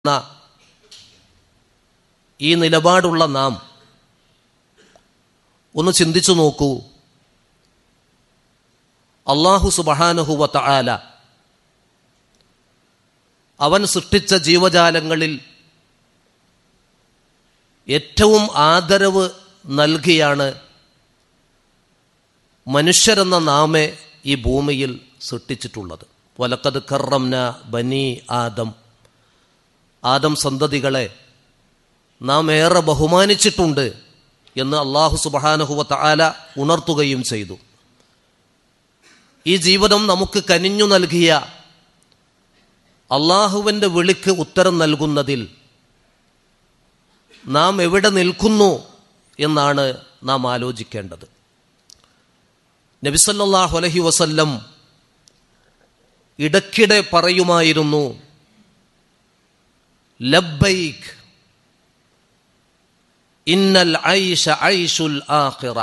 എന്ന ഈ നിലപാടുള്ള നാം ഒന്ന് ചിന്തിച്ചു നോക്കൂ അള്ളാഹു സുബഹാനുഹുവത്ത ആല അവൻ സൃഷ്ടിച്ച ജീവജാലങ്ങളിൽ ഏറ്റവും ആദരവ് നൽകിയാണ് മനുഷ്യരെന്ന നാമെ ഈ ഭൂമിയിൽ സൃഷ്ടിച്ചിട്ടുള്ളത് വലക്കത് കറംന ബനി ആദം ആദം സന്തതികളെ നാം ഏറെ ബഹുമാനിച്ചിട്ടുണ്ട് എന്ന് അള്ളാഹു സുബഹാനഹുവത്ത ആല ഉണർത്തുകയും ചെയ്തു ഈ ജീവിതം നമുക്ക് കനിഞ്ഞു നൽകിയ അള്ളാഹുവിൻ്റെ വിളിക്ക് ഉത്തരം നൽകുന്നതിൽ നാം എവിടെ നിൽക്കുന്നു എന്നാണ് നാം ആലോചിക്കേണ്ടത് നബിസല്ലാഹു അലഹി വസല്ലം ഇടയ്ക്കിടെ പറയുമായിരുന്നു ലബ്ബൈക്ക് ഇന്നൽ ഐഷ ഐഷുൽ ആഖിറ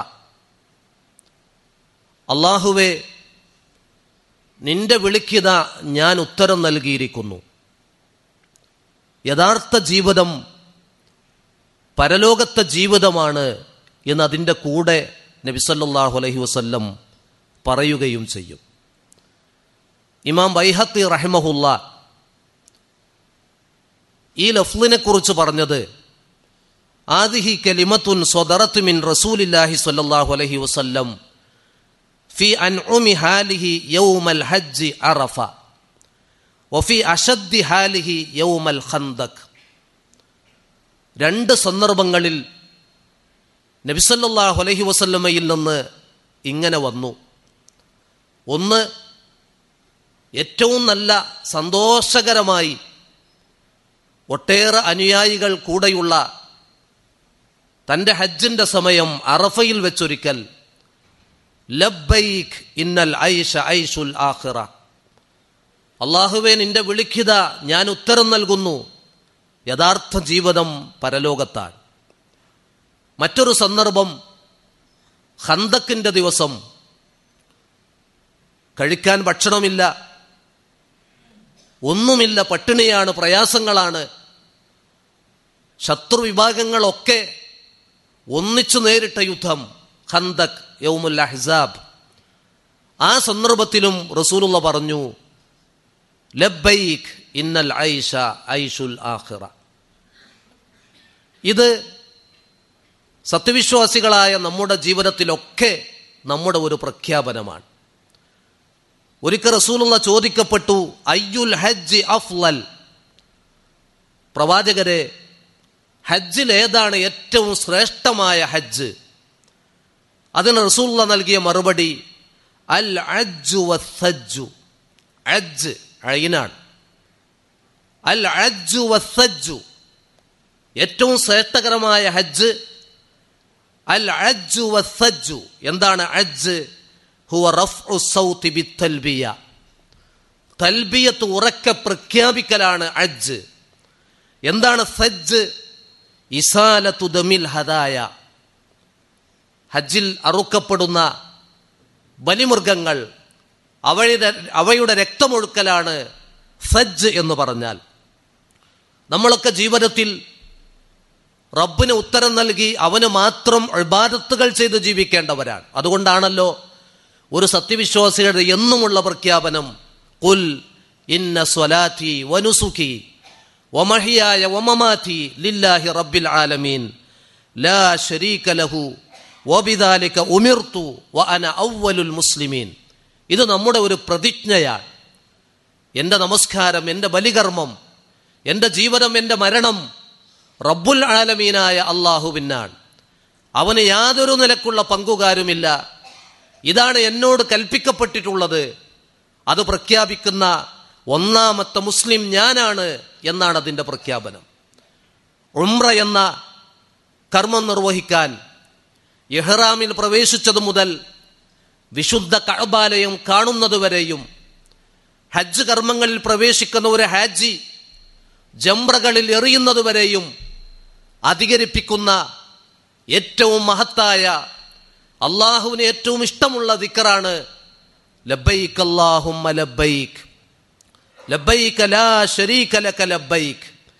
അള്ളാഹുവെ നിന്റെ വിളിക്കിത ഞാൻ ഉത്തരം നൽകിയിരിക്കുന്നു യഥാർത്ഥ ജീവിതം പരലോകത്തെ ജീവിതമാണ് എന്ന് അതിൻ്റെ കൂടെ നബിസല്ലാഹു അലഹി വസ്ല്ലം പറയുകയും ചെയ്യും ഇമാം ബൈഹത്തി റഹിമഹുല്ല ഈ ലഫ്ലിനെ കുറിച്ച് പറഞ്ഞത് ആദിഹി കലിമത്തുൻ സ്വദറത്ത് മിൻ റസൂലില്ലാഹി സ്വല്ലല്ലാഹു അലൈഹി വസല്ലം ഫി അൻഉമി ഹാലിഹി യൗമൽ ഹജ്ജ് അറഫ വഫി അഷദ്ദി ഹാലിഹി യൗമൽ ഖന്ദക് രണ്ട് സന്ദർഭങ്ങളിൽ നബിസല്ലാഹു അലൈഹി വസല്ലമയിൽ നിന്ന് ഇങ്ങനെ വന്നു ഒന്ന് ഏറ്റവും നല്ല സന്തോഷകരമായി ഒട്ടേറെ അനുയായികൾ കൂടെയുള്ള തൻ്റെ ഹജ്ജിൻ്റെ സമയം അറഫയിൽ വെച്ചൊരിക്കൽ ലബ്ബൈഖ് ഇന്നൽ ഐഷ ഐഷുൽ ആഖിറ അള്ളാഹുവേ നിന്റെ വിളിക്കിത ഞാൻ ഉത്തരം നൽകുന്നു യഥാർത്ഥ ജീവിതം പരലോകത്താൻ മറ്റൊരു സന്ദർഭം ഹന്തക്കിൻ്റെ ദിവസം കഴിക്കാൻ ഭക്ഷണമില്ല ഒന്നുമില്ല പട്ടിണിയാണ് പ്രയാസങ്ങളാണ് ശത്രുവിഭാഗങ്ങളൊക്കെ ഒന്നിച്ചു നേരിട്ട യുദ്ധം ഖന്തക് യൗമുൽ അഹ്സാബ് ആ സന്ദർഭത്തിലും റസൂലുള്ള പറഞ്ഞു ലബ്ബൈഖ് ഇന്നൽ ഐഷ ഐഷുൽ ആഖിറ ഇത് സത്യവിശ്വാസികളായ നമ്മുടെ ജീവിതത്തിലൊക്കെ നമ്മുടെ ഒരു പ്രഖ്യാപനമാണ് ഒരിക്കൽ റസൂലുള്ള ചോദിക്കപ്പെട്ടു അയ്യുൽ ഹജ്ജ് അഫ്ലൽ പ്രവാചകരെ ഹജ്ജിൽ ഏതാണ് ഏറ്റവും ശ്രേഷ്ഠമായ ഹജ്ജ് അതിന് റസൂള്ള നൽകിയ മറുപടി അൽ അജ്ജു വസ്സജ്ജു അജ്ജ് അയിനാണ് അൽ അജ്ജു വസ്സജ്ജു ഏറ്റവും ശ്രേഷ്ഠകരമായ ഹജ്ജ് അൽ അജ്ജു വസ്സജ്ജു എന്താണ് അജ്ജ് ഹുവ റഫ്ഉ സൗത്തി ബിത്തൽബിയ തൽബിയത്ത് ഉറക്കെ പ്രഖ്യാപിക്കലാണ് അജ്ജ് എന്താണ് സജ്ജ് ഇസാലത്തു ദമിൽ ഹദായ ഹജ്ജിൽ അറുക്കപ്പെടുന്ന ബലിമൃഗങ്ങൾ അവയുടെ അവയുടെ രക്തമൊഴുക്കലാണ് സജ്ജ് എന്ന് പറഞ്ഞാൽ നമ്മളൊക്കെ ജീവിതത്തിൽ റബ്ബിന് ഉത്തരം നൽകി അവന് മാത്രം അൾബാദത്തുകൾ ചെയ്ത് ജീവിക്കേണ്ടവരാണ് അതുകൊണ്ടാണല്ലോ ഒരു സത്യവിശ്വാസികളുടെ എന്നുമുള്ള പ്രഖ്യാപനം കുൽ ഇന്ന സ്വലാത്തി വനുസുഖി വമഹിയായ വമമാതി ലില്ലാഹി റബ്ബിൽ ആലമീൻ ലാ ഷരീക ലഹു വബിദാലിക ഉമിർത്തു വ അന ഔവലുൽ മുസ്ലിമീൻ ഇത് നമ്മുടെ ഒരു പ്രതിജ്ഞയാണ് എൻ്റെ നമസ്കാരം എൻ്റെ ബലികർമ്മം എൻ്റെ ജീവനം എൻ്റെ മരണം റബ്ബുൽ ആലമീനായ അള്ളാഹുവിനാണ് അവന് യാതൊരു നിലക്കുള്ള പങ്കുകാരുമില്ല ഇതാണ് എന്നോട് കൽപ്പിക്കപ്പെട്ടിട്ടുള്ളത് അത് പ്രഖ്യാപിക്കുന്ന ഒന്നാമത്തെ മുസ്ലിം ഞാനാണ് എന്നാണ് അതിൻ്റെ പ്രഖ്യാപനം ഉംറ എന്ന കർമ്മം നിർവഹിക്കാൻ ഇഹ്റാമിൽ പ്രവേശിച്ചതു മുതൽ വിശുദ്ധ കഴബാലയം കാണുന്നതുവരെയും ഹജ്ജ് കർമ്മങ്ങളിൽ പ്രവേശിക്കുന്ന ഒരു ഹാജി ജംറകളിൽ എറിയുന്നതുവരെയും അധികരിപ്പിക്കുന്ന ഏറ്റവും മഹത്തായ അള്ളാഹുവിന് ഏറ്റവും ഇഷ്ടമുള്ള ദിക്കറാണ് ലബൈക്ക് അല്ലാഹുമ്മ ലബൈക്ക് ലബൈക്ക് ലാ ശരീക ലക ലബൈക്ക്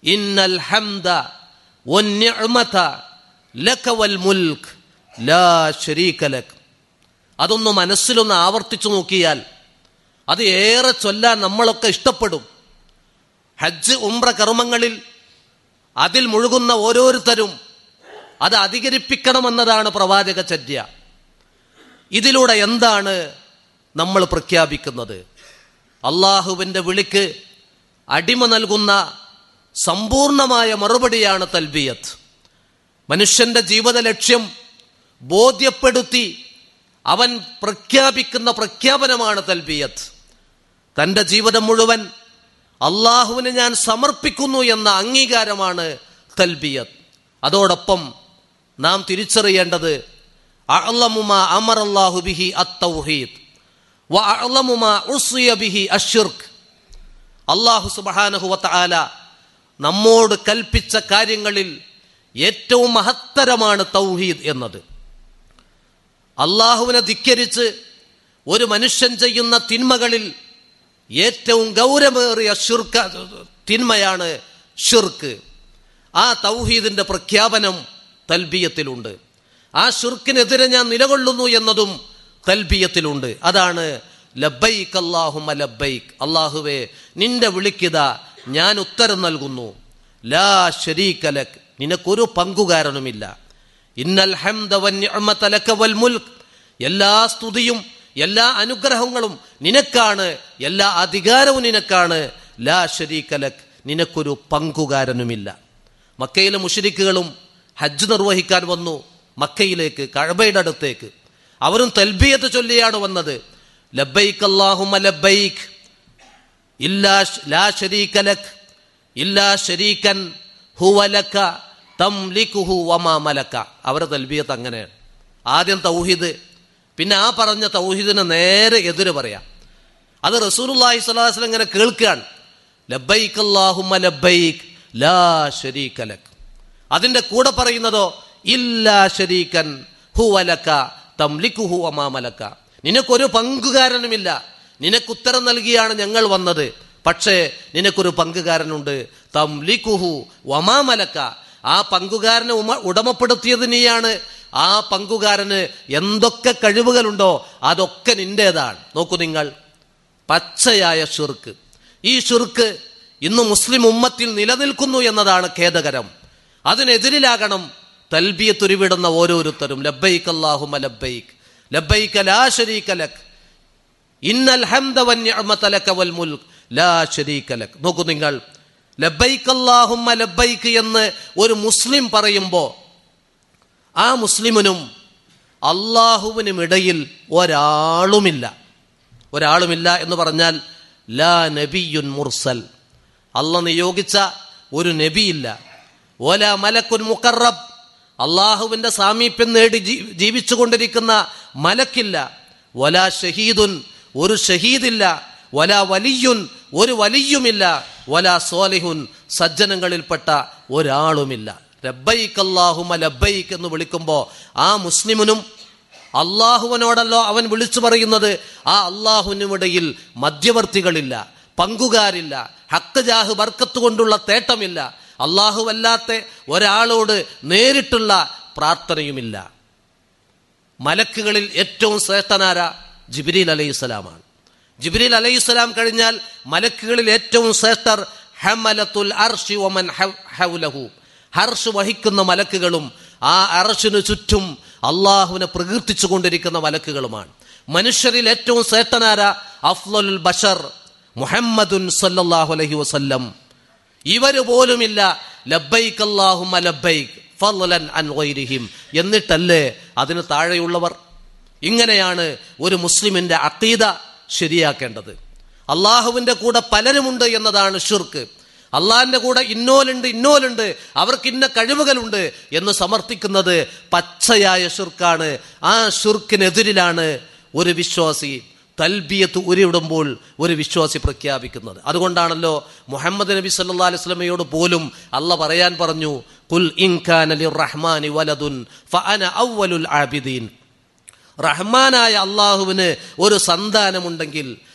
ഇന്നൽ ഹംദ വന്നിഅ്മത ലക വൽ മുൽക്ക് ലാ ശരീക ലക് അതൊന്ന് മനസ്സിലൊന്ന് ആവർത്തിച്ചു നോക്കിയാൽ അത് ഏറെ ചൊല്ലാൻ നമ്മളൊക്കെ ഇഷ്ടപ്പെടും ഹജ്ജ് ഉംറ കർമ്മങ്ങളിൽ അതിൽ മുഴുകുന്ന ഓരോരുത്തരും അത് അധികരിപ്പിക്കണമെന്നതാണ് പ്രവാചക ചര്യ ഇതിലൂടെ എന്താണ് നമ്മൾ പ്രഖ്യാപിക്കുന്നത് അള്ളാഹുവിൻ്റെ വിളിക്ക് അടിമ നൽകുന്ന സമ്പൂർണമായ മറുപടിയാണ് തൽബിയത്ത് മനുഷ്യന്റെ ജീവിത ലക്ഷ്യം ബോധ്യപ്പെടുത്തി അവൻ പ്രഖ്യാപിക്കുന്ന പ്രഖ്യാപനമാണ് തൽബിയത്ത് തൻ്റെ ജീവിതം മുഴുവൻ അള്ളാഹുവിന് ഞാൻ സമർപ്പിക്കുന്നു എന്ന അംഗീകാരമാണ് തൽബിയത്ത് അതോടൊപ്പം നാം തിരിച്ചറിയേണ്ടത് അഅ്ലമുമ അമർ അല്ലാഹു ബിഹി അത്തൗഹീദ് വ അഅ്ലമുമ ഉസ്യ ബിഹി അഷ്ർഖ് അള്ളാഹു സുബ്ഹാനഹു വതആല നമ്മോട് കൽപ്പിച്ച കാര്യങ്ങളിൽ ഏറ്റവും മഹത്തരമാണ് തൗഹീദ് എന്നത് അള്ളാഹുവിനെ ധിക്കരിച്ച് ഒരു മനുഷ്യൻ ചെയ്യുന്ന തിന്മകളിൽ ഏറ്റവും ഗൗരവേറിയ ഷിർക്ക തിന്മയാണ് ഷിർക്ക് ആ തൗഹീദിന്റെ പ്രഖ്യാപനം തൽബിയത്തിലുണ്ട് ആ ഷിർക്കിനെതിരെ ഞാൻ നിലകൊള്ളുന്നു എന്നതും തൽബിയത്തിലുണ്ട് അതാണ് ലബൈക്ക് അള്ളാഹുമ ലബൈക്ക് അള്ളാഹുവേ നിന്റെ വിളിക്കിത ഞാൻ ഉത്തരം നൽകുന്നു ലാ ഷരീകലക് നിനക്കൊരു പങ്കുകാരനുമില്ല ഇന്നൽ ഹംദ വന്നിഅ്മത ലക വൽ മുൽക്ക് എല്ലാ സ്തുതിയും എല്ലാ അനുഗ്രഹങ്ങളും നിനക്കാണ് എല്ലാ അധികാരവും നിനക്കാണ് ലാ ഷരീകലക് നിനക്കൊരു പങ്കുകാരനുമില്ല മക്കയിലെ മുഷരിക്കുകളും ഹജ്ജ് നിർവഹിക്കാൻ വന്നു മക്കയിലേക്ക് കഴബയുടെ അടുത്തേക്ക് അവരും തൽബിയത്ത് ചൊല്ലിയാണ് വന്നത് ലബൈക്ക് അല്ലാഹുമ ലബൈക്ക് ഇല്ലാ ലാ ശരീക ലക് ഇല്ലാ ശരീകൻ ഹുവലക തംലിക്കുഹു വമാ മലക്ക അവരെ തൽബിയത്ത് അങ്ങനെയാണ് ആദ്യം തൗഹീദ് പിന്നെ ആ പറഞ്ഞ തൗഹീദിന് നേരെ എതിര് പറയാം അത് റസൂലുള്ളാഹി സ്വല്ലല്ലാഹു അലൈഹി വസല്ലം ഇങ്ങനെ കേൾക്കുകയാണ് ലബൈക്ക് അല്ലാഹുമ്മ ലബൈക്ക് ലാ ശരീക ലക് അതിന്റെ കൂടെ പറയുന്നതോ ഇല്ലാ ശരീകൻ ഹുവലക തംലിക്കുഹു വമാ മലക്ക നിനക്കൊരു പങ്കുകാരനുമില്ല നിനക്ക് ഉത്തരം നൽകിയാണ് ഞങ്ങൾ വന്നത് പക്ഷേ നിനക്കൊരു പങ്കുകാരനുണ്ട് തംലിക്കുഹു വമാ മലക്ക ആ പങ്കുകാരനെ ഉമ ഉടമപ്പെടുത്തിയത് നീയാണ് ആ പങ്കുകാരന് എന്തൊക്കെ കഴിവുകളുണ്ടോ അതൊക്കെ നിന്റേതാണ് നോക്കൂ നിങ്ങൾ പച്ചയായ ഷിർക്ക് ഈ ഷിർക്ക് ഇന്ന് മുസ്ലിം ഉമ്മത്തിൽ നിലനിൽക്കുന്നു എന്നതാണ് ഖേദകരം അതിനെതിരിലാകണം തൽബിയത്തുരുവിടുന്ന ഓരോരുത്തരും ലബ്ബൈക്ക് അല്ലാഹുമ ലബ്ബൈക്ക് ലബ്ബൈക ലാ ശരീക ലക് ഇന്നൽ ഹംദ വന്നിഅ്മത ലക വൽ മുൽക്ക് ലാ ശരീക ലക് നോക്കൂ നിങ്ങൾ ലബ്ബൈക്ക് അല്ലാഹുമ്മ ലബ്ബൈക്ക് എന്ന് ഒരു മുസ്ലിം പറയുമ്പോൾ ആ മുസ്ലിമിനും അള്ളാഹുവിനും ഇടയിൽ ഒരാളുമില്ല ഒരാളുമില്ല എന്ന് പറഞ്ഞാൽ ലാ നബിയുൻ മുർസൽ അല്ല നിയോഗിച്ച ഒരു നബിയില്ല ഓല മലക്കുൻ മുക്കറബ് അള്ളാഹുവിന്റെ സാമീപ്യം നേടി ജീ- ജീവിച്ചുകൊണ്ടിരിക്കുന്ന മലക്കില്ല വല ഷഹീദുൻ ഒരു ഷഹീദില്ല വല വലിയുൻ ഒരു വലിയുമില്ല വല സോലിഹുൻ സജ്ജനങ്ങളിൽപ്പെട്ട ഒരാളുമില്ല ലബ്ബൈക്ക് അല്ലാഹുമ ലബ്ബൈക്ക് എന്ന് വിളിക്കുമ്പോൾ ആ മുസ്ലിമിനും അള്ളാഹുവിനോടല്ലോ അവൻ വിളിച്ചു പറയുന്നത് ആ അള്ളാഹുവിനുമിടയിൽ മധ്യവർത്തികളില്ല പങ്കുകാരില്ല ഹക്ക് ജാഹ് ബർക്കത്ത് കൊണ്ടുള്ള തേട്ടമില്ല അള്ളാഹുവല്ലാത്ത ഒരാളോട് നേരിട്ടുള്ള പ്രാർത്ഥനയുമില്ല മലക്കുകളിൽ ഏറ്റവും ശ്രേഷ്ഠനാര ജിബ്രീൽ അലൈഹിസ്സലാമാണ് ജിബ്രീൽ അലൈഹിസ്സലാം കഴിഞ്ഞാൽ മലക്കുകളിൽ ഏറ്റവും ശ്രേഷ്ഠർ ഹമലത്തുൽ അർഷി ഒമൻ ഹൗലഹു ഹർഷ് വഹിക്കുന്ന മലക്കുകളും ആ അർഷിനു ചുറ്റും അള്ളാഹുവിനെ പ്രകീർത്തിച്ചു കൊണ്ടിരിക്കുന്ന മലക്കുകളുമാണ് മനുഷ്യരിൽ ഏറ്റവും ശ്രേഷ്ഠനാര അഫ്ലുൽ ബഷർ മുഹമ്മദുൻ സല്ലല്ലാഹു അലൈഹി വസല്ലം ഇവര് പോലുമില്ല ലബ്ബൈക്ക് അല്ലാഹുമ്മ ലബ്ബൈക്ക് ഫളലൻ അൻ ഗൈരിഹിം എന്നിട്ടല്ലേ അതിന് താഴെയുള്ളവർ ഇങ്ങനെയാണ് ഒരു മുസ്ലിമിന്റെ അക്കീദ ശരിയാക്കേണ്ടത് അള്ളാഹുവിന്റെ കൂടെ പലരുമുണ്ട് എന്നതാണ് ഷിർക്ക് അള്ളാഹിന്റെ കൂടെ ഇന്നോലുണ്ട് ഇന്നോലുണ്ട് അവർക്ക് ഇന്ന കഴിവുകളുണ്ട് എന്ന് സമർത്ഥിക്കുന്നത് പച്ചയായ ഷിർക്കാണ് ആ ഷിർക്കിനെതിരിലാണ് ഒരു വിശ്വാസി തൽബിയത്ത് ഉരുവിടുമ്പോൾ ഒരു വിശ്വാസി പ്രഖ്യാപിക്കുന്നത് അതുകൊണ്ടാണല്ലോ മുഹമ്മദ് നബി സല്ലാ അലൈഹി സ്വലമയോട് പോലും അല്ല പറയാൻ പറഞ്ഞു കുൽ ഇൻഖാനലി റഹ്മാനി വലതുൻ ഫഅന അവ്വലുൽ ആബിദീൻ റഹ്മാനായ അള്ളാഹുവിന് ഒരു സന്താനമുണ്ടെങ്കിൽ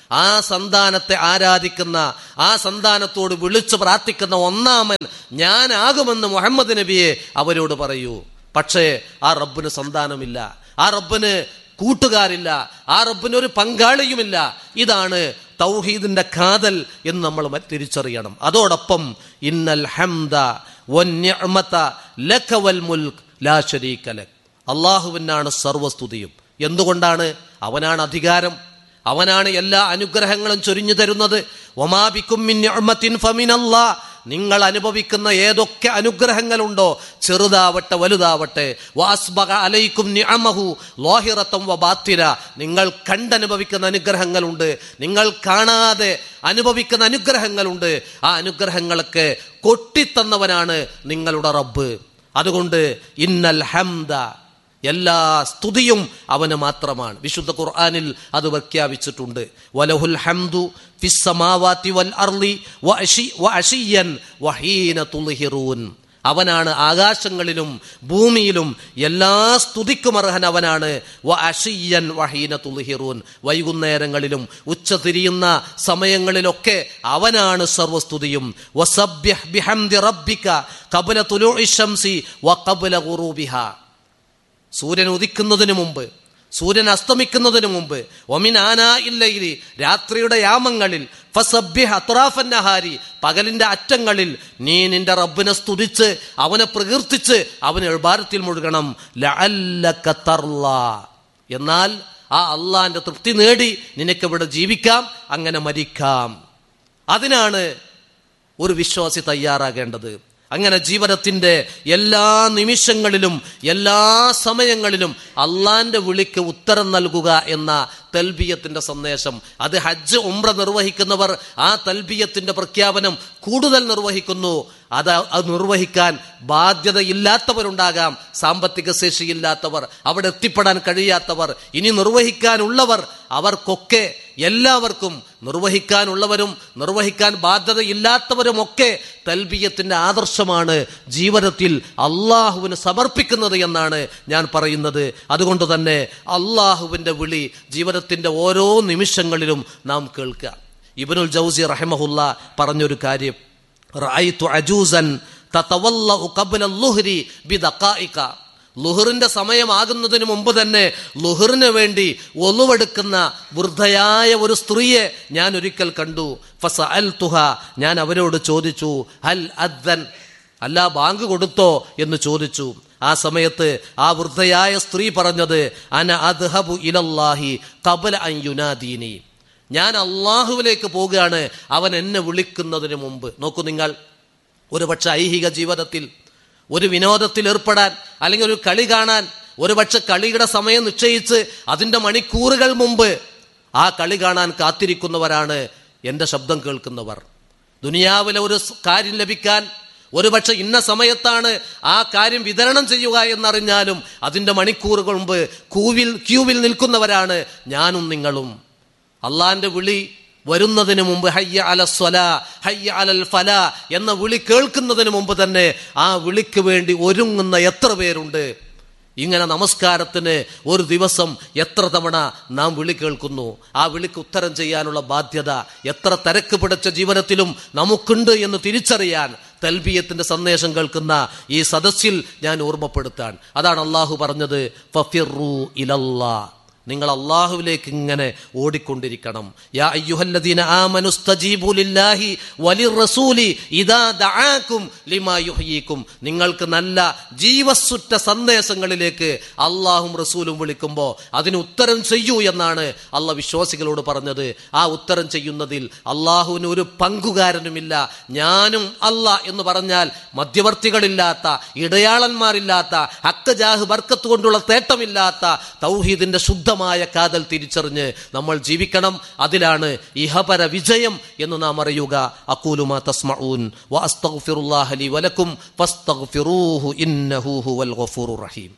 ആ സന്താനത്തെ ആരാധിക്കുന്ന ആ സന്താനത്തോട് വിളിച്ചു പ്രാർത്ഥിക്കുന്ന ഒന്നാമൻ ഞാനാകുമെന്ന് മുഹമ്മദ് നബിയെ അവരോട് പറയൂ പക്ഷേ ആ റബ്ബിന് സന്താനമില്ല ആ റബ്ബിന് കൂട്ടുകാരില്ല ആ റബ്ബിന് ഒരു പങ്കാളിയുമില്ല ഇതാണ് തൗഹീദിന്റെ കാതൽ എന്ന് നമ്മൾ മ- തിരിച്ചറിയണം അതോടൊപ്പം ഇന്നൽ ഹംദ വന്യമത ലക വൽ മുൽക്ക് ലാ ശരീക ലക് അള്ളാഹുവിനാണ് സർവസ്തുതിയും എന്തുകൊണ്ടാണ് അവനാണ് അധികാരം അവനാണ് എല്ലാ അനുഗ്രഹങ്ങളും ചൊരിഞ്ഞു തരുന്നത് ഒമാബിക്കും മിൻ നിഅ്മത്തിൻ ഫമിനല്ലാ നിങ്ങൾ അനുഭവിക്കുന്ന ഏതൊക്കെ അനുഗ്രഹങ്ങളുണ്ടോ ചെറുതാവട്ടെ വലുതാവട്ടെ വാസ്ബക അലൈക്കും നിഅമഹു ലോഹിറത്തം വ ബാത്തിന നിങ്ങൾ കണ്ടനുഭവിക്കുന്ന അനുഗ്രഹങ്ങളുണ്ട് നിങ്ങൾ കാണാതെ അനുഭവിക്കുന്ന അനുഗ്രഹങ്ങളുണ്ട് ആ അനുഗ്രഹങ്ങളൊക്കെ കൊട്ടിത്തന്നവനാണ് നിങ്ങളുടെ റബ്ബ് അതുകൊണ്ട് ഇന്നൽ ഹംദ എല്ലാ സ്തുതിയും അവന് മാത്രമാണ് വിശുദ്ധ ഖുർആനിൽ അത് പ്രഖ്യാപിച്ചിട്ടുണ്ട് വലഹുൽ ഹംദു ഫിസ്സമാവാതി വൽ അർളി വഅശി വഅശിയൻ വഹീന തുൽഹിറൂൻ അവനാണ് ആകാശങ്ങളിലും ഭൂമിയിലും എല്ലാ സ്തുതിക്കും അർഹൻ അവനാണ് വ അഷിയൻ വഹീന തുൽഹിറൂൻ വൈകുന്നേരങ്ങളിലും ഉച്ച തിരിയുന്ന സമയങ്ങളിലൊക്കെ അവനാണ് സർവസ്തുതിയും വസബ്യഹ് ബിഹംദി റബ്ബിക ഖബ്ല തുലൂഇ ശംസി വ ഖബ്ല ഗുറൂബിഹ സൂര്യൻ ഉദിക്കുന്നതിന് മുമ്പ് സൂര്യൻ അസ്തമിക്കുന്നതിന് മുമ്പ് ഒമിൻ ആനാ ഇല്ലയിരി രാത്രിയുടെ യാമങ്ങളിൽ ഫസബ്യഹ് അത്രാഫൻ നഹാരി പകലിന്റെ അറ്റങ്ങളിൽ നീ നിന്റെ റബ്ബിനെ സ്തുതിച്ച് അവനെ പ്രകീർത്തിച്ച് അവന് എഴുപാരത്തിൽ മുഴുകണം ലഅല്ലക തർലാ. എന്നാൽ ആ അള്ളാന്റെ തൃപ്തി നേടി നിനക്ക് ഇവിടെ ജീവിക്കാം അങ്ങനെ മരിക്കാം അതിനാണ് ഒരു വിശ്വാസി തയ്യാറാകേണ്ടത് അങ്ങനെ ജീവിതത്തിന്റെ എല്ലാ നിമിഷങ്ങളിലും എല്ലാ സമയങ്ങളിലും അള്ളാന്റെ വിളിക്ക് ഉത്തരം നൽകുക എന്ന തൽബിയത്തിന്റെ സന്ദേശം അത് ഹജ്ജ് ഉംറ നിർവഹിക്കുന്നവർ ആ തൽബിയത്തിന്റെ പ്രഖ്യാപനം കൂടുതൽ നിർവഹിക്കുന്നു അത് അത് നിർവഹിക്കാൻ ബാധ്യതയില്ലാത്തവരുണ്ടാകാം സാമ്പത്തിക ശേഷിയില്ലാത്തവർ അവിടെ എത്തിപ്പെടാൻ കഴിയാത്തവർ ഇനി നിർവഹിക്കാനുള്ളവർ അവർക്കൊക്കെ എല്ലാവർക്കും നിർവഹിക്കാനുള്ളവരും നിർവഹിക്കാൻ ബാധ്യതയില്ലാത്തവരുമൊക്കെ തൽബിയത്തിന്റെ ആദർശമാണ് ജീവിതത്തിൽ അള്ളാഹുവിന് സമർപ്പിക്കുന്നത് എന്നാണ് ഞാൻ പറയുന്നത് അതുകൊണ്ട് തന്നെ അള്ളാഹുവിന്റെ വിളി ജീവിതത്തിന്റെ ഓരോ നിമിഷങ്ങളിലും നാം കേൾക്കുക ഇബനുൽ ജൗസി റഹമഹുല്ല പറഞ്ഞൊരു കാര്യം റഅയ്തു അജൂസൻ തതവല്ലഉ ഖബ്ല ളുഹ്രി ബിദഖായിക ലുഹറിന്റെ സമയമാകുന്നതിന് മുമ്പ് തന്നെ ലുഹറിന് വേണ്ടി ഒലുവെടുക്കുന്ന വൃദ്ധയായ ഒരു സ്ത്രീയെ ഞാൻ ഒരിക്കൽ കണ്ടു ഫസ അൽ തുഹ ഞാൻ അവരോട് ചോദിച്ചു ഹൽ അദ്ദൻ അല്ല ബാങ്ക് കൊടുത്തോ എന്ന് ചോദിച്ചു ആ സമയത്ത് ആ വൃദ്ധയായ സ്ത്രീ പറഞ്ഞത് അന അദ്ഹബു ഇലല്ലാഹി കബല അൻ യുനാദീനി ഞാൻ അള്ളാഹുവിലേക്ക് പോവുകയാണ് അവൻ എന്നെ വിളിക്കുന്നതിന് മുമ്പ് നോക്കൂ നിങ്ങൾ ഒരുപക്ഷെ ഐഹിക ജീവിതത്തിൽ ഒരു വിനോദത്തിൽ ഏർപ്പെടാൻ അല്ലെങ്കിൽ ഒരു കളി കാണാൻ ഒരുപക്ഷെ കളിയുടെ സമയം നിശ്ചയിച്ച് അതിൻ്റെ മണിക്കൂറുകൾ മുമ്പ് ആ കളി കാണാൻ കാത്തിരിക്കുന്നവരാണ് എൻ്റെ ശബ്ദം കേൾക്കുന്നവർ ദുനിയാവിലെ ഒരു സ് കാര്യം ലഭിക്കാൻ ഒരുപക്ഷെ ഇന്ന സമയത്താണ് ആ കാര്യം വിതരണം ചെയ്യുക എന്നറിഞ്ഞാലും അതിൻ്റെ മണിക്കൂറുകൾ മുമ്പ് കൂവിൽ ക്യൂവിൽ നിൽക്കുന്നവരാണ് ഞാനും നിങ്ങളും അള്ളാന്റെ വിളി വരുന്നതിന് മുമ്പ് ഹയ്യ അല സ്വല ഹയ്യ അലൽ ഫല എന്ന വിളി കേൾക്കുന്നതിന് മുമ്പ് തന്നെ ആ വിളിക്ക് വേണ്ടി ഒരുങ്ങുന്ന എത്ര പേരുണ്ട് ഇങ്ങനെ നമസ്കാരത്തിന് ഒരു ദിവസം എത്ര തവണ നാം വിളി കേൾക്കുന്നു ആ വിളിക്ക് ഉത്തരം ചെയ്യാനുള്ള ബാധ്യത എത്ര തിരക്ക് പിടിച്ച ജീവനത്തിലും നമുക്കുണ്ട് എന്ന് തിരിച്ചറിയാൻ തൽബിയത്തിന്റെ സന്ദേശം കേൾക്കുന്ന ഈ സദസ്സിൽ ഞാൻ ഓർമ്മപ്പെടുത്താൻ അതാണ് അള്ളാഹു പറഞ്ഞത് ഫഫിറു ഇലല്ലാ നിങ്ങൾ അള്ളാഹുവിലേക്ക് ഇങ്ങനെ ഓടിക്കൊണ്ടിരിക്കണം യാ അയ്യുഹല്ലദീന ആമനു സ്തജീബു ലില്ലാഹി വലിർറസൂലി ഇദാ ദആക്കും ലിമാ യുഹ്യീക്കും നിങ്ങൾക്ക് നല്ല ജീവസുറ്റ സന്ദേശങ്ങളിലേക്ക് അള്ളാഹും റസൂലും വിളിക്കുമ്പോൾ അതിന് ഉത്തരം ചെയ്യൂ എന്നാണ് അള്ള വിശ്വാസികളോട് പറഞ്ഞത് ആ ഉത്തരം ചെയ്യുന്നതിൽ അള്ളാഹുവിന് ഒരു പങ്കുകാരനുമില്ല ഞാനും അല്ല എന്ന് പറഞ്ഞാൽ മധ്യവർത്തികളില്ലാത്ത ഇടയാളന്മാരില്ലാത്ത ഹക്കജാഹ് ബർക്കത്ത് കൊണ്ടുള്ള തേട്ടമില്ലാത്ത തൗഹീദിന്റെ ശുദ്ധമായ കാതൽ തിരിച്ചറിഞ്ഞ് നമ്മൾ ജീവിക്കണം അതിലാണ് ഇഹപര വിജയം എന്ന് നാം അറിയുക അക്കൂലുമാ തസ്മഊൻ വഅസ്തഗ്ഫിറുല്ലാഹ ലി വലക്കും ഫസ്തഗ്ഫിറൂഹു ഇന്നഹു ഹുവൽ ഗഫൂറുർ റഹീം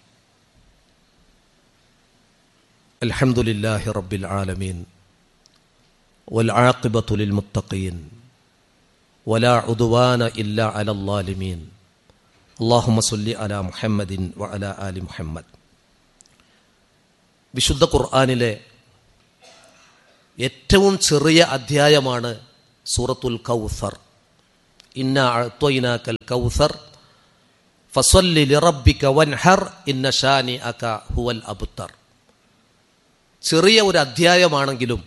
അൽഹംദുലില്ലാഹി റബ്ബിൽ ആലമീൻ والعاقبة للمتقين ولا عدوان إلا على الظالمين اللهم صل على محمد وعلى آل محمد വിശുദ്ധ ഖുർആാനിലെ ഏറ്റവും ചെറിയ അധ്യായമാണ് സൂറത്തുൽ കൗസർ ഇന്ന അഴ്ത്വയിനാക്കൽ കൗസർ ഫസ്വല്ലി ലിറബിക വൻഹർ ഇന്ന ഷാനി അക ഹുവൽ അബുത്തർ ചെറിയ ഒരു അധ്യായമാണെങ്കിലും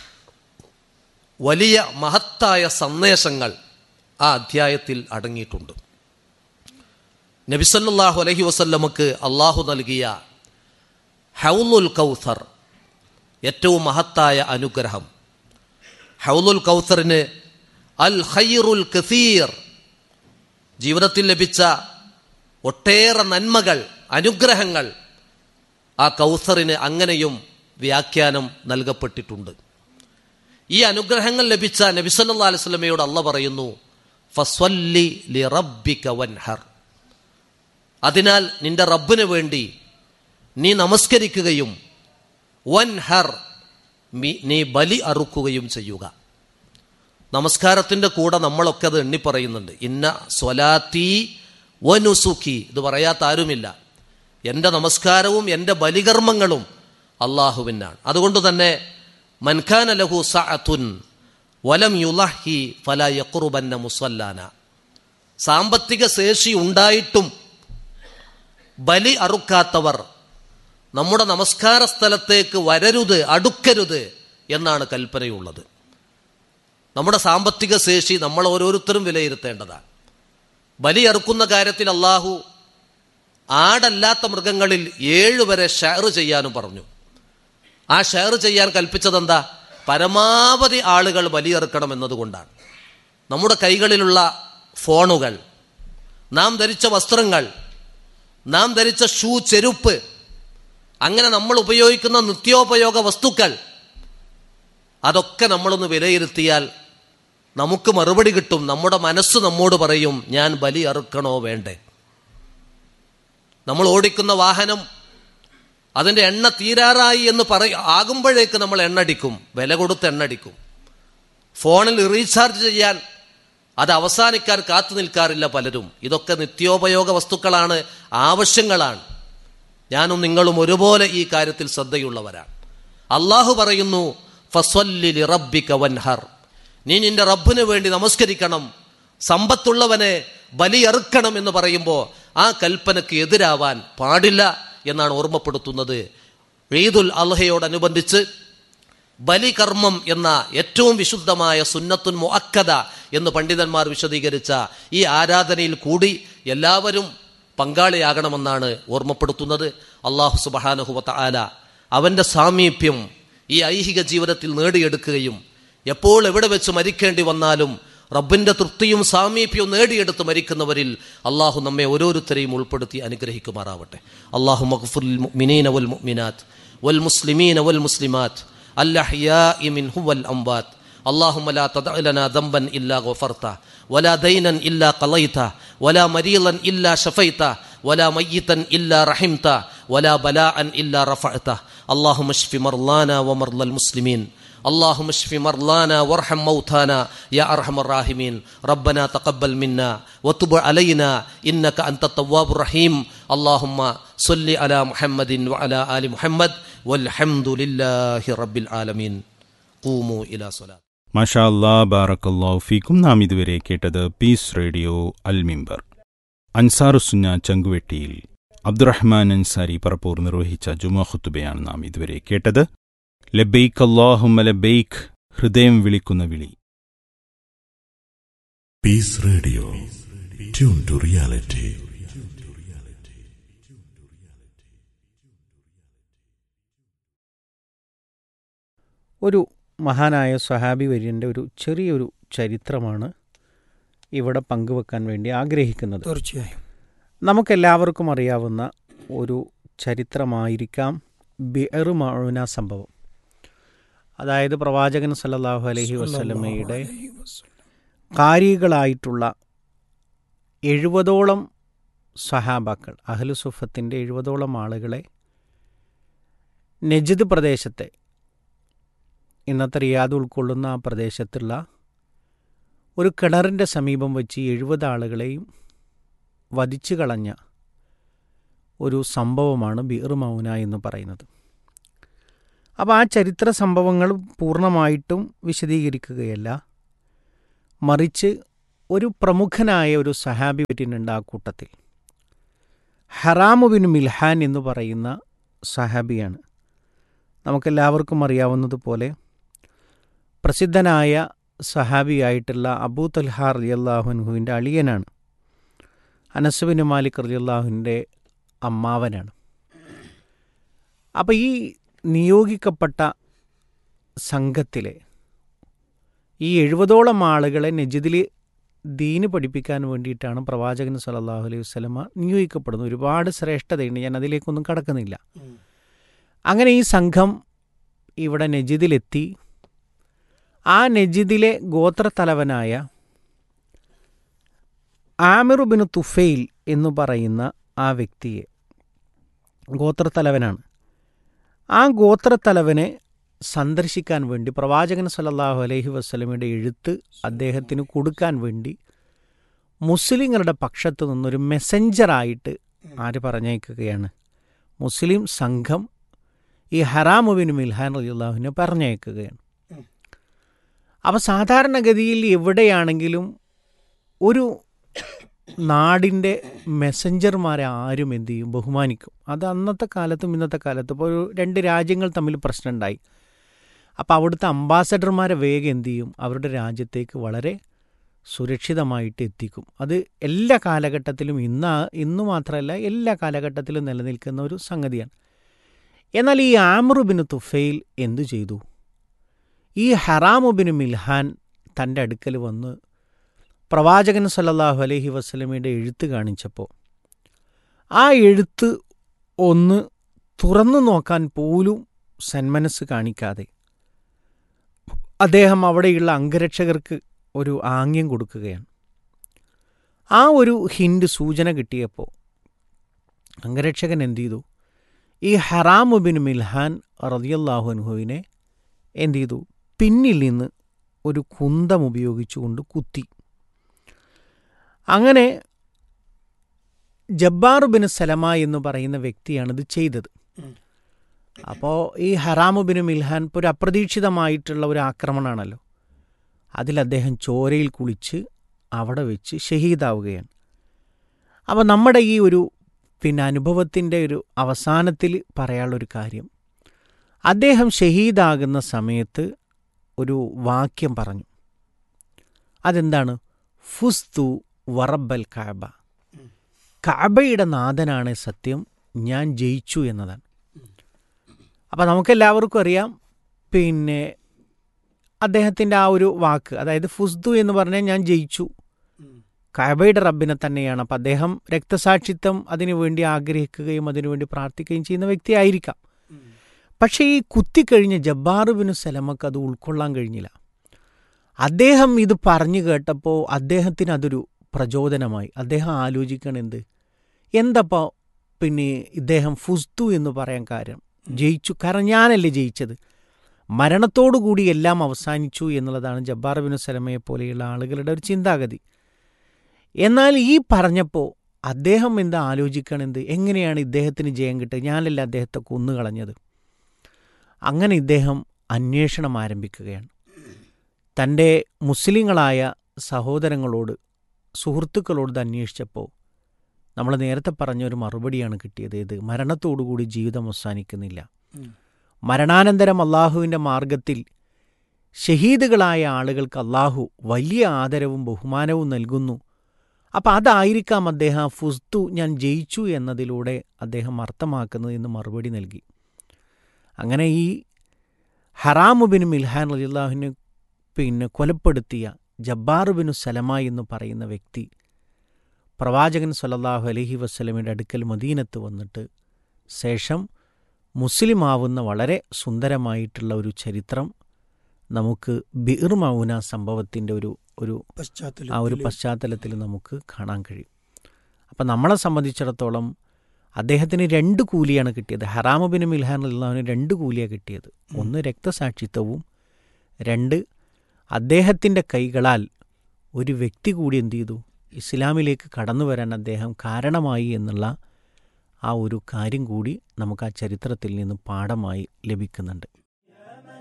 വലിയ മഹത്തായ സന്ദേശങ്ങൾ ആ അധ്യായത്തിൽ അടങ്ങിയിട്ടുണ്ട് നബിസല്ലാഹു അലഹി വസല്ലമക്ക് അള്ളാഹു നൽകിയ ഹൗലുൽ കൗസർ ഏറ്റവും മഹത്തായ അനുഗ്രഹം ഹൗലുൽ കൗസറിന് അൽ ഖൈറുൽ കസീർ ജീവിതത്തിൽ ലഭിച്ച ഒട്ടേറെ നന്മകൾ അനുഗ്രഹങ്ങൾ ആ കൗസറിന് അങ്ങനെയും വ്യാഖ്യാനം നൽകപ്പെട്ടിട്ടുണ്ട് ഈ അനുഗ്രഹങ്ങൾ ലഭിച്ച നബിസല്ലാ അലുസ്ലമയോട് അല്ല പറയുന്നു ഫസ്വല്ലി ലി റബ്ബിക വൻഹർ അതിനാൽ നിന്റെ റബ്ബിന് വേണ്ടി നീ നമസ്കരിക്കുകയും വൻഹർ നീ ബലി അറുക്കുകയും ചെയ്യുക നമസ്കാരത്തിൻ്റെ കൂടെ നമ്മളൊക്കെ അത് എണ്ണിപ്പറയുന്നുണ്ട് ഇന്ന സ്വലാത്തി വനുസുഖി ഇത് പറയാത്ത ആരുമില്ല എൻ്റെ നമസ്കാരവും എൻ്റെ ബലികർമ്മങ്ങളും അള്ളാഹുവിനാണ് അതുകൊണ്ട് തന്നെ മൻഖാന ലഹു സഅത്തുൻ വലം യുലഹി ഫല യക്കുറുബന്ന മുസല്ലാന സാമ്പത്തിക ശേഷി ഉണ്ടായിട്ടും ബലി അറുക്കാത്തവർ നമ്മുടെ നമസ്കാര സ്ഥലത്തേക്ക് വരരുത് അടുക്കരുത് എന്നാണ് കൽപ്പനയുള്ളത് നമ്മുടെ സാമ്പത്തിക ശേഷി നമ്മൾ ഓരോരുത്തരും വിലയിരുത്തേണ്ടതാണ് ബലി അറുക്കുന്ന കാര്യത്തിൽ അള്ളാഹു ആടല്ലാത്ത മൃഗങ്ങളിൽ ഏഴ് വരെ ഷെയർ ചെയ്യാനും പറഞ്ഞു ആ ഷെയർ ചെയ്യാൻ കൽപ്പിച്ചതെന്താ പരമാവധി ആളുകൾ ബലിയെറുക്കണം എന്നതുകൊണ്ടാണ് നമ്മുടെ കൈകളിലുള്ള ഫോണുകൾ നാം ധരിച്ച വസ്ത്രങ്ങൾ നാം ധരിച്ച ഷൂ ചെരുപ്പ് അങ്ങനെ നമ്മൾ ഉപയോഗിക്കുന്ന നിത്യോപയോഗ വസ്തുക്കൾ അതൊക്കെ നമ്മളൊന്ന് വിലയിരുത്തിയാൽ നമുക്ക് മറുപടി കിട്ടും നമ്മുടെ മനസ്സ് നമ്മോട് പറയും ഞാൻ ബലി അറുക്കണോ വേണ്ടേ നമ്മൾ ഓടിക്കുന്ന വാഹനം അതിൻ്റെ എണ്ണ തീരാറായി എന്ന് പറയ ആകുമ്പോഴേക്ക് നമ്മൾ എണ്ണടിക്കും വില കൊടുത്ത് എണ്ണടിക്കും ഫോണിൽ റീചാർജ് ചെയ്യാൻ അത് അവസാനിക്കാൻ കാത്തു നിൽക്കാറില്ല പലരും ഇതൊക്കെ നിത്യോപയോഗ വസ്തുക്കളാണ് ആവശ്യങ്ങളാണ് ഞാനും നിങ്ങളും ഒരുപോലെ ഈ കാര്യത്തിൽ ശ്രദ്ധയുള്ളവരാണ് അള്ളാഹു പറയുന്നു ഫസ്വല്ലി റബ്ബിക വൻഹർ നീ നിന്റെ റബ്ബിന് വേണ്ടി നമസ്കരിക്കണം സമ്പത്തുള്ളവനെ ബലിയെറുക്കണം എന്ന് പറയുമ്പോൾ ആ കൽപ്പനയ്ക്ക് എതിരാവാൻ പാടില്ല എന്നാണ് ഓർമ്മപ്പെടുത്തുന്നത് ഈദുൽ അള്ളഹയോടനുബന്ധിച്ച് ബലികർമ്മം എന്ന ഏറ്റവും വിശുദ്ധമായ സുന്നത്തുൻ മുഅക്കദ എന്ന് പണ്ഡിതന്മാർ വിശദീകരിച്ച ഈ ആരാധനയിൽ കൂടി എല്ലാവരും പങ്കാളിയാകണമെന്നാണ് ഓർമ്മപ്പെടുത്തുന്നത് അള്ളാഹു സുബഹാനുഹുവത്ത ആല അവൻ്റെ സാമീപ്യം ഈ ഐഹിക ജീവിതത്തിൽ നേടിയെടുക്കുകയും എപ്പോൾ എവിടെ വെച്ച് മരിക്കേണ്ടി വന്നാലും റബ്ബിന്റെ തൃപ്തിയും സാമീപ്യവും നേടിയെടുത്ത് മരിക്കുന്നവരിൽ അള്ളാഹു നമ്മെ ഓരോരുത്തരെയും ഉൾപ്പെടുത്തി അനുഗ്രഹിക്കുമാറാവട്ടെ അള്ളാഹു മഖ്ഫുൽ മുഅ്മിനീന വൽ മുഅ്മിനാത്ത് വൽ മുസ്ലിമീന വൽ മുസ്ലിമാത്ത് الأحياء منهم والأموات اللهم لا تدع لنا ذنبا إلا غفرته ولا دينا إلا قضيته ولا مريضا إلا شفيته ولا ميتا إلا رحمته ولا بلاء إلا رفعته اللهم اشف مرضانا ومرضى المسلمين اللهم اشف مرضانا وارحم موتانا يا ارحم الراحمين ربنا تقبل منا وتب علينا انك انت التواب الرحيم اللهم صل على محمد وعلى ال محمد والحمد لله رب العالمين قوموا الى صلاه മാഷാ അല്ലാ ബാറക്കല്ലാഹു ഫീക്കും നാം ഇതുവരെ കേട്ടത് പീസ് റേഡിയോ അൽ മിമ്പർ അൻസാറുസുന്ന ചങ്കുവെട്ടിയിൽ അബ്ദുറഹ്മാൻ അൻസാരി പറപ്പൂർ നിർവഹിച്ച ജുമാ ഖുത്തുബയാണ് നാം ഇതുവരെ കേട്ടത് ലബൈക്ക് അല്ലാഹുമ്മ ലബൈക്ക് ഹൃദയം വിളിക്കുന്ന വിളി Peace Radio. Tune to reality. ഒരു മഹാനായ സ്വഹാബി വര്യൻ്റെ ഒരു ചെറിയൊരു ചരിത്രമാണ് ഇവിടെ പങ്കുവെക്കാൻ വേണ്ടി ആഗ്രഹിക്കുന്നത് തീർച്ചയായും നമുക്കെല്ലാവർക്കും അറിയാവുന്ന ഒരു ചരിത്രമായിരിക്കാം ബിഅർ മൗന സംഭവം അതായത് പ്രവാചകൻ സല്ലല്ലാഹു അലൈഹി വസല്ലമയുടെ കാരികളായിട്ടുള്ള എഴുപതോളം സഹാബാക്കൾ അഹ്ലുസുഫത്തിൻ്റെ എഴുപതോളം ആളുകളെ നജിദ് പ്രദേശത്തെ ഇന്നത്തെ റിയാദ് ഉൾക്കൊള്ളുന്ന ആ പ്രദേശത്തുള്ള ഒരു കിണറിൻ്റെ സമീപം വെച്ച് എഴുപത് ആളുകളെയും വധിച്ചു കളഞ്ഞ ഒരു സംഭവമാണ് ബീർ മൗന എന്ന് പറയുന്നത് അപ്പോൾ ആ ചരിത്ര സംഭവങ്ങൾ പൂർണ്ണമായിട്ടും വിശദീകരിക്കുകയല്ല മറിച്ച് ഒരു പ്രമുഖനായ ഒരു സഹാബി പറ്റിയിട്ടുണ്ട് ആ കൂട്ടത്തിൽ ഹറാമുബിൻ മിൽഹാൻ എന്ന് പറയുന്ന സഹാബിയാണ് നമുക്കെല്ലാവർക്കും അറിയാവുന്നതുപോലെ പ്രസിദ്ധനായ സഹാബിയായിട്ടുള്ള അബൂ തൽഹാർ റലിയല്ലാഹുൻഹുവിൻ്റെ അളിയനാണ് അനസുബിൻ മാലിക് റലിയല്ലാഹുവിൻ്റെ അമ്മാവനാണ് അപ്പോൾ ഈ നിയോഗിക്കപ്പെട്ട സംഘത്തിലെ ഈ എഴുപതോളം ആളുകളെ നജിദിൽ ദീന് പഠിപ്പിക്കാൻ വേണ്ടിയിട്ടാണ് പ്രവാചകൻ സല്ലല്ലാഹു അലൈഹി വസല്ലമ നിയോഗിക്കപ്പെടുന്നത് ഒരുപാട് ശ്രേഷ്ഠതയുണ്ട് ഞാൻ അതിലേക്കൊന്നും കടക്കുന്നില്ല അങ്ങനെ ഈ സംഘം ഇവിടെ നജിദിലെത്തി ആ നജിദിലെ ഗോത്രത്തലവനായ ആമിറുബിൻ തുഫെയിൽ എന്ന് പറയുന്ന ആ വ്യക്തിയെ ഗോത്രത്തലവനാണ് ആ ഗോത്രത്തലവനെ സന്ദർശിക്കാൻ വേണ്ടി പ്രവാചകൻ സല്ലല്ലാഹു അലൈഹി വസ്ലമയുടെ എഴുത്ത് അദ്ദേഹത്തിന് കൊടുക്കാൻ വേണ്ടി മുസ്ലിങ്ങളുടെ പക്ഷത്തു നിന്നൊരു മെസ്സഞ്ചറായിട്ട് ആര് പറഞ്ഞയക്കുകയാണ് മുസ്ലിം സംഘം ഈ ഹറാമുബിൻ മിൽഹാൻ അലിയുള്ളാഹുവിനെ പറഞ്ഞയക്കുകയാണ് അപ്പോൾ സാധാരണഗതിയിൽ എവിടെയാണെങ്കിലും ഒരു നാടിൻ്റെ മെസ്സഞ്ചർമാരെ ആരും എന്ത് ചെയ്യും ബഹുമാനിക്കും അത് അന്നത്തെ കാലത്തും ഇന്നത്തെ കാലത്തും ഇപ്പോൾ ഒരു രണ്ട് രാജ്യങ്ങൾ തമ്മിൽ പ്രശ്നമുണ്ടായി അപ്പോൾ അവിടുത്തെ അംബാസഡർമാരെ വേഗം എന്ത് ചെയ്യും അവരുടെ രാജ്യത്തേക്ക് വളരെ സുരക്ഷിതമായിട്ട് എത്തിക്കും അത് എല്ലാ കാലഘട്ടത്തിലും ഇന്ന് ഇന്ന് മാത്രമല്ല എല്ലാ കാലഘട്ടത്തിലും നിലനിൽക്കുന്ന ഒരു സംഗതിയാണ് എന്നാൽ ഈ ആമറുബിന് തുഫയിൽ എന്തു ചെയ്തു ഈ ഹറാമുബിന് മിൽഹാൻ തൻ്റെ അടുക്കൽ വന്ന് പ്രവാചകൻ സല്ലല്ലാഹു അലൈഹി വസ്ലമയുടെ എഴുത്ത് കാണിച്ചപ്പോൾ ആ എഴുത്ത് ഒന്ന് തുറന്നു നോക്കാൻ പോലും സന്മനസ് കാണിക്കാതെ അദ്ദേഹം അവിടെയുള്ള അംഗരക്ഷകർക്ക് ഒരു ആംഗ്യം കൊടുക്കുകയാണ് ആ ഒരു ഹിൻഡ് സൂചന കിട്ടിയപ്പോൾ അംഗരക്ഷകൻ എന്ത് ചെയ്തു ഈ ഹറാമുബിൻ മിൽഹാൻ റതിയല്ലാഹു അനുഹുവിനെ എന്ത് ചെയ്തു പിന്നിൽ നിന്ന് ഒരു കുന്തം ഉപയോഗിച്ചുകൊണ്ട് കുത്തി അങ്ങനെ ജബ്ബാർ ബിൻ സലമ എന്ന് പറയുന്ന വ്യക്തിയാണിത് ചെയ്തത് അപ്പോൾ ഈ ഹറാമുബിൻ മിൽഹാൻ ഇപ്പോൾ ഒരു അപ്രതീക്ഷിതമായിട്ടുള്ള ഒരു ആക്രമണമാണല്ലോ അതിൽ അദ്ദേഹം ചോരയിൽ കുളിച്ച് അവിടെ വെച്ച് ഷഹീദാവുകയാണ് അപ്പോൾ നമ്മുടെ ഈ ഒരു പിന്നെ അനുഭവത്തിൻ്റെ ഒരു അവസാനത്തിൽ പറയാനുള്ളൊരു കാര്യം അദ്ദേഹം ഷഹീദാകുന്ന സമയത്ത് ഒരു വാക്യം പറഞ്ഞു അതെന്താണ് ഫുസ്തു വറബൽ കാബ കാബയുടെ നാഥനാണ് സത്യം ഞാൻ ജയിച്ചു എന്നതാണ് അപ്പം നമുക്കെല്ലാവർക്കും അറിയാം പിന്നെ അദ്ദേഹത്തിൻ്റെ ആ ഒരു വാക്ക് അതായത് ഫുസ്തു എന്ന് പറഞ്ഞാൽ ഞാൻ ജയിച്ചു കാബയുടെ റബ്ബിനെ തന്നെയാണ് അപ്പം അദ്ദേഹം രക്തസാക്ഷിത്വം അതിനു വേണ്ടി ആഗ്രഹിക്കുകയും അതിനുവേണ്ടി പ്രാർത്ഥിക്കുകയും ചെയ്യുന്ന വ്യക്തിയായിരിക്കാം പക്ഷേ ഈ കുത്തിക്കഴിഞ്ഞ ജബ്ബാറുബിന് സലമക്ക് അത് ഉൾക്കൊള്ളാൻ കഴിഞ്ഞില്ല അദ്ദേഹം ഇത് പറഞ്ഞു കേട്ടപ്പോൾ അദ്ദേഹത്തിന് അതൊരു പ്രചോദനമായി അദ്ദേഹം ആലോചിക്കണം എന്ത് എന്തപ്പോൾ പിന്നെ ഇദ്ദേഹം ഫുസ്തു എന്ന് പറയാൻ കാര്യം ജയിച്ചു കാരണം ഞാനല്ലേ ജയിച്ചത് മരണത്തോടുകൂടി എല്ലാം അവസാനിച്ചു എന്നുള്ളതാണ് ജബ്ബാർ ബിൻ സലമയെ പോലെയുള്ള ആളുകളുടെ ഒരു ചിന്താഗതി എന്നാൽ ഈ പറഞ്ഞപ്പോൾ അദ്ദേഹം എന്താ ആലോചിക്കണെന്ത് എങ്ങനെയാണ് ഇദ്ദേഹത്തിന് ജയം കിട്ടുക ഞാനല്ല അദ്ദേഹത്തെ കൊന്നുകളഞ്ഞത് അങ്ങനെ ഇദ്ദേഹം അന്വേഷണം ആരംഭിക്കുകയാണ് തൻ്റെ മുസ്ലിങ്ങളായ സഹോദരങ്ങളോട് സുഹൃത്തുക്കളോട് ഇത് അന്വേഷിച്ചപ്പോൾ നമ്മൾ നേരത്തെ പറഞ്ഞ ഒരു മറുപടിയാണ് കിട്ടിയത് ഇത് മരണത്തോടുകൂടി ജീവിതം അവസാനിക്കുന്നില്ല മരണാനന്തരം അള്ളാഹുവിൻ്റെ മാർഗത്തിൽ ഷഹീദുകളായ ആളുകൾക്ക് അള്ളാഹു വലിയ ആദരവും ബഹുമാനവും നൽകുന്നു അപ്പം അതായിരിക്കാം അദ്ദേഹം ഫുസ്തു ഞാൻ ജയിച്ചു എന്നതിലൂടെ അദ്ദേഹം അർത്ഥമാക്കുന്നത് എന്ന് മറുപടി നൽകി അങ്ങനെ ഈ ഹറാമുബിൻ മിൽഹാൻ അലിള്ളാഹുവിനെ പിന്നെ കൊലപ്പെടുത്തിയ ജബ്ബാറുബിനു സലമ എന്ന് പറയുന്ന വ്യക്തി പ്രവാചകൻ സല്ലല്ലാഹു അലഹി വസ്ലമിൻ്റെ അടുക്കൽ മദീനത്ത് വന്നിട്ട് ശേഷം മുസ്ലിം ആവുന്ന വളരെ സുന്ദരമായിട്ടുള്ള ഒരു ചരിത്രം നമുക്ക് ബിർ മൗന സംഭവത്തിൻ്റെ ഒരു ഒരു ആ ഒരു പശ്ചാത്തലത്തിൽ നമുക്ക് കാണാൻ കഴിയും അപ്പം നമ്മളെ സംബന്ധിച്ചിടത്തോളം അദ്ദേഹത്തിന് രണ്ട് കൂലിയാണ് കിട്ടിയത് ഹറാമുബിൻ മിൽഹാൻ അള്ളാഹുവിന് രണ്ട് കൂലിയാണ് കിട്ടിയത് ഒന്ന് രക്തസാക്ഷിത്വവും രണ്ട് അദ്ദേഹത്തിൻ്റെ കൈകളാൽ ഒരു വ്യക്തി കൂടി എന്തു ചെയ്തു ഇസ്ലാമിലേക്ക് കടന്നു വരാൻ അദ്ദേഹം കാരണമായി എന്നുള്ള ആ ഒരു കാര്യം കൂടി നമുക്ക് ആ ചരിത്രത്തിൽ നിന്ന് പാഠമായി ലഭിക്കുന്നുണ്ട്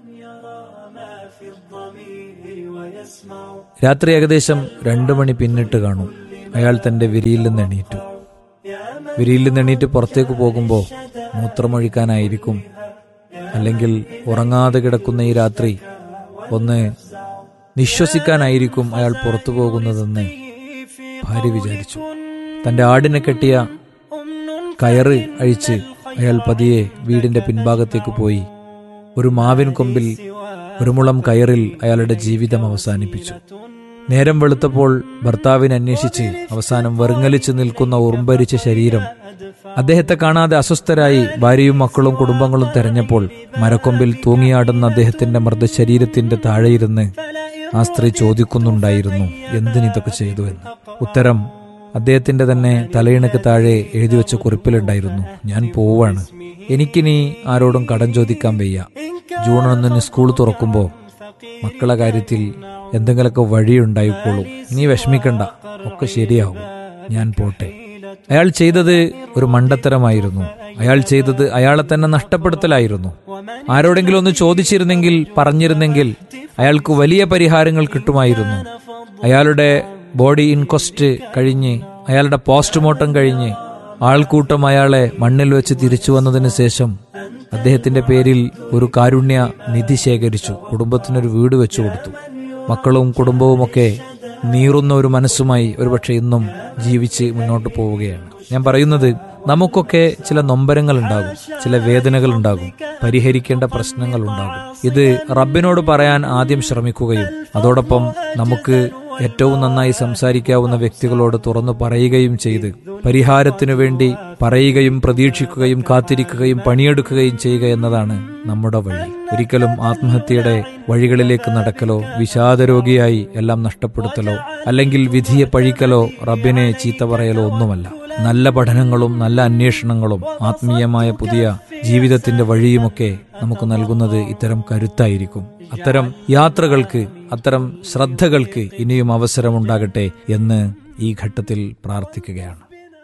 രാത്രി ഏകദേശം രണ്ടു മണി പിന്നിട്ട് കാണും അയാൾ തന്റെ വിരിയിൽ നിന്ന് എണീറ്റു വിരിയിൽ നിന്ന് എണീറ്റ് പുറത്തേക്ക് പോകുമ്പോൾ മൂത്രമൊഴിക്കാനായിരിക്കും അല്ലെങ്കിൽ ഉറങ്ങാതെ കിടക്കുന്ന ഈ രാത്രി ഒന്ന് നിശ്വസിക്കാനായിരിക്കും അയാൾ പുറത്തു പോകുന്നതെന്ന് ഭാര്യ വിചാരിച്ചു തന്റെ ആടിനെ കെട്ടിയ കയറ് അഴിച്ച് അയാൾ പതിയെ വീടിന്റെ പിൻഭാഗത്തേക്ക് പോയി ഒരു മാവിൻ കൊമ്പിൽ ഒരു മുളം കയറിൽ അയാളുടെ ജീവിതം അവസാനിപ്പിച്ചു നേരം വെളുത്തപ്പോൾ ഭർത്താവിനെ അന്വേഷിച്ച് അവസാനം വെറുങ്ങലിച്ചു നിൽക്കുന്ന ഉറുമ്പരിച്ച ശരീരം അദ്ദേഹത്തെ കാണാതെ അസ്വസ്ഥരായി ഭാര്യയും മക്കളും കുടുംബങ്ങളും തെരഞ്ഞപ്പോൾ മരക്കൊമ്പിൽ തൂങ്ങിയാടുന്ന അദ്ദേഹത്തിന്റെ മൃതശരീരത്തിന്റെ താഴെയിരുന്ന് ആ സ്ത്രീ ചോദിക്കുന്നുണ്ടായിരുന്നു എന്തിനിതൊക്കെ ചെയ്തു എന്ന് ഉത്തരം അദ്ദേഹത്തിന്റെ തന്നെ തലയിണക്ക് താഴെ എഴുതി വെച്ച കുറിപ്പിലുണ്ടായിരുന്നു ഞാൻ പോവാണ് എനിക്കിനി ആരോടും കടം ചോദിക്കാൻ വയ്യ ജൂൺ ഒന്നിന് സ്കൂൾ തുറക്കുമ്പോൾ മക്കളെ കാര്യത്തിൽ എന്തെങ്കിലുമൊക്കെ വഴിയുണ്ടായിക്കോളും നീ വിഷമിക്കണ്ട ഒക്കെ ശരിയാവും ഞാൻ പോട്ടെ അയാൾ ചെയ്തത് ഒരു മണ്ടത്തരമായിരുന്നു അയാൾ ചെയ്തത് അയാളെ തന്നെ നഷ്ടപ്പെടുത്തലായിരുന്നു ആരോടെങ്കിലും ഒന്ന് ചോദിച്ചിരുന്നെങ്കിൽ പറഞ്ഞിരുന്നെങ്കിൽ അയാൾക്ക് വലിയ പരിഹാരങ്ങൾ കിട്ടുമായിരുന്നു അയാളുടെ ബോഡി ഇൻക്വസ്റ്റ് കഴിഞ്ഞ് അയാളുടെ പോസ്റ്റ്മോർട്ടം കഴിഞ്ഞ് ആൾക്കൂട്ടം അയാളെ മണ്ണിൽ വെച്ച് തിരിച്ചു വന്നതിന് ശേഷം അദ്ദേഹത്തിന്റെ പേരിൽ ഒരു കാരുണ്യ നിധി ശേഖരിച്ചു കുടുംബത്തിനൊരു വീട് വെച്ചു കൊടുത്തു മക്കളും കുടുംബവുമൊക്കെ നീറുന്ന ഒരു മനസ്സുമായി ഒരുപക്ഷെ ഇന്നും ജീവിച്ച് മുന്നോട്ട് പോവുകയാണ് ഞാൻ പറയുന്നത് നമുക്കൊക്കെ ചില നൊമ്പരങ്ങൾ ഉണ്ടാകും ചില വേദനകൾ ഉണ്ടാകും പരിഹരിക്കേണ്ട പ്രശ്നങ്ങൾ ഉണ്ടാകും ഇത് റബ്ബിനോട് പറയാൻ ആദ്യം ശ്രമിക്കുകയും അതോടൊപ്പം നമുക്ക് ഏറ്റവും നന്നായി സംസാരിക്കാവുന്ന വ്യക്തികളോട് തുറന്നു പറയുകയും ചെയ്ത് പരിഹാരത്തിനു വേണ്ടി പറയുകയും പ്രതീക്ഷിക്കുകയും കാത്തിരിക്കുകയും പണിയെടുക്കുകയും ചെയ്യുക എന്നതാണ് നമ്മുടെ വഴി ഒരിക്കലും ആത്മഹത്യയുടെ വഴികളിലേക്ക് നടക്കലോ വിഷാദരോഗിയായി എല്ലാം നഷ്ടപ്പെടുത്തലോ അല്ലെങ്കിൽ വിധിയെ പഴിക്കലോ റബ്ബിനെ ചീത്ത പറയലോ ഒന്നുമല്ല നല്ല പഠനങ്ങളും നല്ല അന്വേഷണങ്ങളും ആത്മീയമായ പുതിയ ജീവിതത്തിന്റെ വഴിയുമൊക്കെ നമുക്ക് നൽകുന്നത് ഇത്തരം കരുത്തായിരിക്കും അത്തരം യാത്രകൾക്ക് അത്തരം ശ്രദ്ധകൾക്ക് ഇനിയും അവസരമുണ്ടാകട്ടെ എന്ന് ഈ ഘട്ടത്തിൽ പ്രാർത്ഥിക്കുകയാണ്